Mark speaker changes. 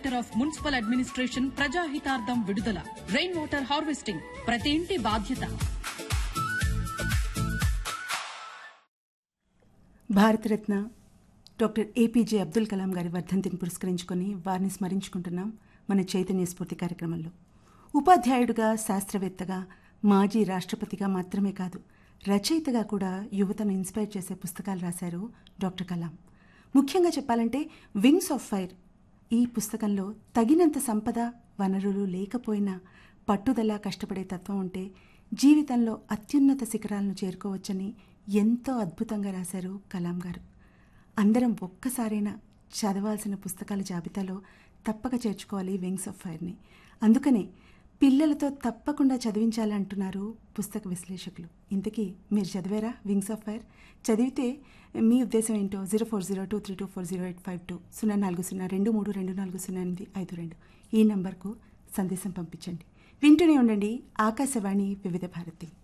Speaker 1: director of municipal administration ప్రజాహితార్థం విడుదల rain water harvesting ప్రతి ఇంటి బాధ్యత
Speaker 2: భారతరత్న డాక్టర్ ఏపీజే అబ్దుల్ కలాం గారి వర్ధంతిని పురస్కరించుకొని వారిని స్మరించుకుంటున్నాం మన చైతన్య స్ఫూర్తి కార్యక్రమంలో ఉపాధ్యాయుడిగా శాస్త్రవేత్తగా మాజీ రాష్ట్రపతిగా మాత్రమే కాదు రచయితగా కూడా యువతను ఇన్స్పైర్ చేసే పుస్తకాలు రాశారు డాక్టర్ కలాం ముఖ్యంగా చెప్పాలంటే వింగ్స్ ఆఫ్ ఫైర్ ఈ పుస్తకంలో తగినంత సంపద వనరులు లేకపోయినా పట్టుదల కష్టపడే తత్వం ఉంటే జీవితంలో అత్యున్నత శిఖరాలను చేరుకోవచ్చని ఎంతో అద్భుతంగా రాశారు కలాం గారు అందరం ఒక్కసారైనా చదవాల్సిన పుస్తకాల జాబితాలో తప్పక చేర్చుకోవాలి వింగ్స్ ఆఫ్ ఫైర్ని అందుకనే పిల్లలతో తప్పకుండా చదివించాలంటున్నారు పుస్తక విశ్లేషకులు ఇంతకీ మీరు చదివారా వింగ్స్ ఆఫ్ ఫైర్ చదివితే మీ ఉద్దేశం ఏంటో zero four zero two three two four zero eight five two సున్నా నాలుగు సున్నా రెండు మూడు రెండు నాలుగు సున్నా ఎనిమిది ఐదు రెండు ఈ నంబర్కు సందేశం పంపించండి వింటూనే ఉండండి ఆకాశవాణి వివిధ భారతి